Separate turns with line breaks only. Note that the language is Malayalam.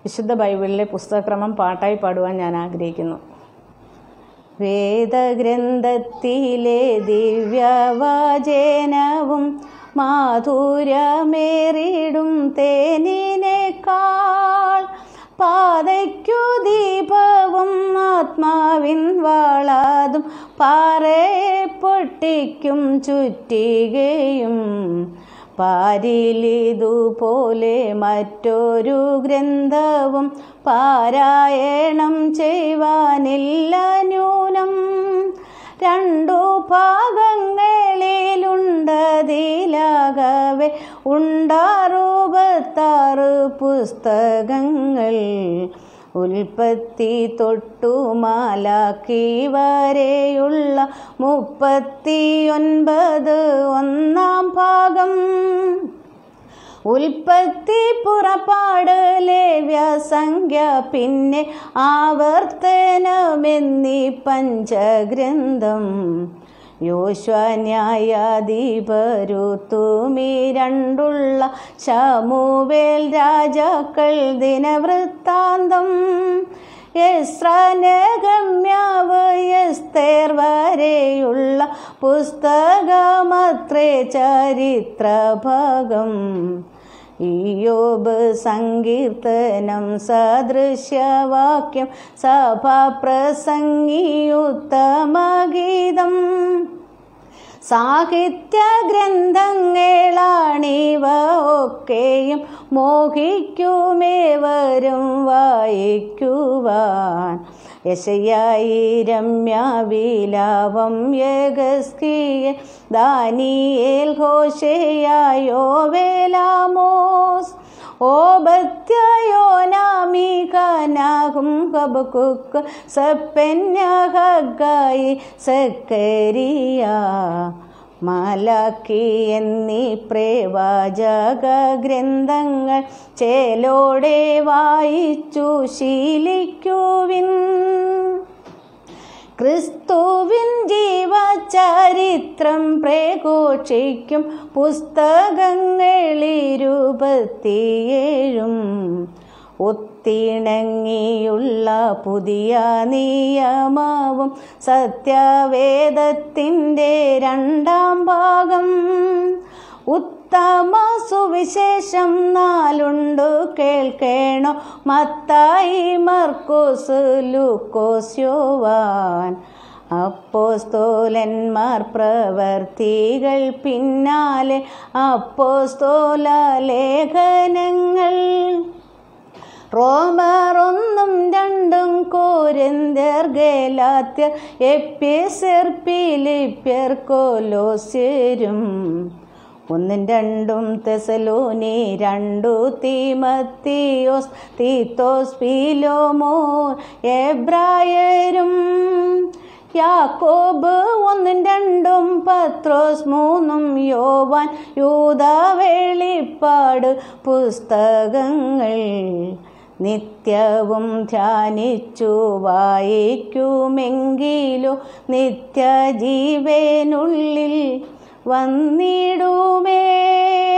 വിശുദ്ധ ബൈബിളിലെ പുസ്തകക്രമം പാട്ടായി പാടുവാൻ ഞാൻ ആഗ്രഹിക്കുന്നു വേദഗ്രന്ഥത്തിലെ ദിവ്യവചനവും മാധുര്യമേറിടും തേനിനേക്കാൾ പാതയ്ക്കു ദീപവും ആത്മാവിൻ വാളാതും പാറയെ പൊട്ടിക്കും ചുറ്റികയും പാരിലിതുപോലെ മറ്റൊരു ഗ്രന്ഥവും പാരായണം ചെയ്യുവാനില്ല ന്യൂനം രണ്ടു ഭാഗങ്ങളിലുണ്ടതിലാകവെ ഉണ്ടാറുപത്താറ് പുസ്തകങ്ങൾ ഉൽപ്പത്തി തൊട്ടു മാലാക്കി വരെയുള്ള മുപ്പത്തിയൊൻപത് ഒന്നാം ഭാഗം ഉൽപ്പത്തി പുറപ്പാട് ലേവ്യസംഖ്യ പിന്നെ ആവർത്തനമെന്നീ പഞ്ചഗ്രന്ഥം യോശ്വന്യായാധിപരുത്തുമീ രണ്ടുള്ള ശമുവേൽ രാജാക്കൾ ദിനവൃത്താന്തം യസ്രനഗമ്യാവ് യസ്തേർ വരെയുള്ള പുസ്തകമത്രേ ചരിത്രഭാഗം ഇയോബ് സങ്കീർത്തനം സദൃശ്യവാക്യം സഭാപ്രസംഗിയുത്തമഗീതം സാഹിത്യ ഗ്രന്ഥങ്ങളാണിവ ഒക്കെയും മോഹിക്കുമേവരും വായിക്കുവാൻ യശയായി രമ്യാവിലാപം യഗസ്കിയ ദാനിയേൽ ഘോഷയായോ വേലാമോസ് ഓബത്യോനാമികനാകും ഹബക്കുക്ക് സപ്പെന്യഹഗായി സക്കരിയ മാലാക്കി എന്നീ പ്രേവാചക ഗ്രന്ഥങ്ങൾ ചേലോടെ വായിച്ചു ശീലിക്കുവിൻ ക്രിസ്തുവിൻ ജീവചരിത്രം പ്രഘോഷിക്കും പുസ്തകങ്ങളിരുപത്തിയേഴും ഒത്തിണങ്ങിയുള്ള പുതിയ നിയമവും സത്യവേദത്തിൻ്റെ രണ്ടാം ഭാഗം ഉത്തമ സുവിശേഷം നാലുണ്ടു കേൾക്കേണോ മത്തായി മർക്കോസ് ലൂക്കോസ്യോവാൻ അപ്പോസ്തോലന്മാർ പ്രവർത്തികൾ പിന്നാലെ അപ്പോസ്തോല ലേഖനങ്ങൾ റോമർ ഒന്നും രണ്ടും കോരിന്ത്യർ ഗേലാത്യർ എപ്പിസർ പിലിപ്യർ കോലോസ്യരും ഒന്നും രണ്ടും തെസലോനി രണ്ടു തീമത്തിയോസ് തീത്തോസ് പീലോമോ എബ്രായരും യാക്കോബ് ഒന്നും രണ്ടും പത്രോസ് മൂന്നും യോവാൻ യൂത വെളിപ്പാട് പുസ്തകങ്ങൾ നിത്യവും ധ്യാനിച്ചു വായിക്കുമെങ്കിലോ നിത്യജീവനുള്ളിൽ വന്നിടുമേ